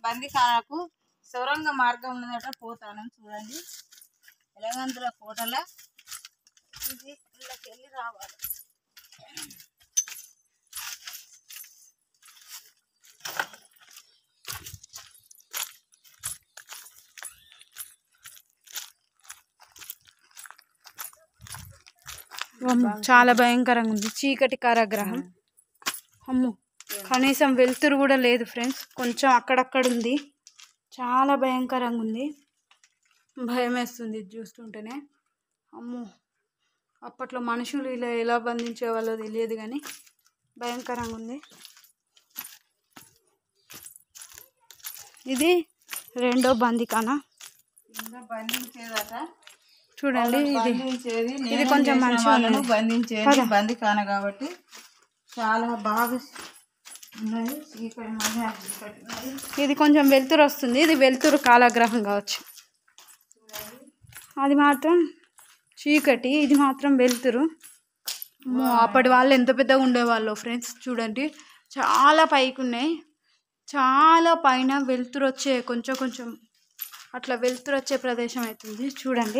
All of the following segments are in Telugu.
బందిఖానాకు సొరంగ మార్గం ఉన్నదట పోతాను చూడండి ఎలగంతుల కోటల ఇది ఇళ్ళకి వెళ్ళి రావాలి అమ్మో, చాలా భయంకరంగా ఉంది చీకటి కారాగ్రహం అమ్మో కనీసం వెలుతురు కూడా లేదు ఫ్రెండ్స్ కొంచెం అక్కడక్కడ ఉంది చాలా భయంకరంగా ఉంది భయం వేస్తుంది ఇది చూస్తుంటేనే అమ్మో అప్పట్లో మనుషులు ఇలా ఎలా బంధించే వాళ్ళో తెలియదు కానీ భయంకరంగా ఉంది ఇది రెండో బందికానా ఇంకా బంధించేదట చూడండి ఇది బంధించేది ఇది నేరం కొంచెం చేసిన మంచిగా వాళ్ళను ఉన్నది. బంధించేది పద. బందిఖాన కాబట్టి చాలా బాగా ఉన్నది చీకటి మధ్య చీకటి ఉన్నది. ఇది కొంచెం వెలుతురు వస్తుంది ఇది వెలుతురు కాలగ్రహం కావచ్చు అది మాత్రం చీకటి ఇది మాత్రం వెలుతురు అమ్మో, అప్పటి వాళ్ళు ఎంత పెద్దగా ఉండేవాళ్ళు ఫ్రెండ్స్ చూడండి చాలా పైకి ఉన్నాయి చాలా పైన వెలుతురు వచ్చే కొంచెం కొంచెం అట్లా వెలుతురు వచ్చే ప్రదేశం అవుతుంది చూడండి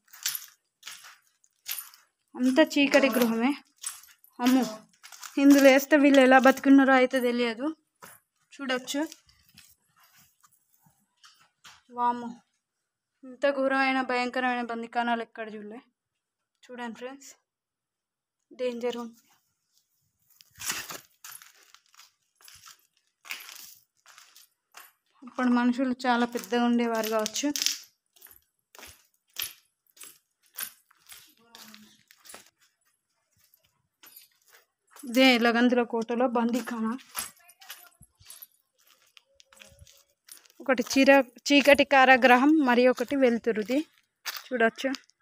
అంత చీకటి గృహమే అమ్మో ఇందులో వేస్తే వీళ్ళు ఎలా బతుకున్నారో అయితే తెలియదు చూడొచ్చు వాము ఇంత ఘోరమైన భయంకరమైన బందికానాలు ఎక్కడ చూడలే చూడండి ఫ్రెండ్స్ డేంజర్ ఉంది అప్పుడు మనుషులు చాలా పెద్దగా ఉండేవారు కావచ్చు ఇదే లగందుల కోటలో బందీఖానా ఒకటి చీర చీకటి కారాగ్రహం మరి ఒకటి వెలుతురుది చూడొచ్చు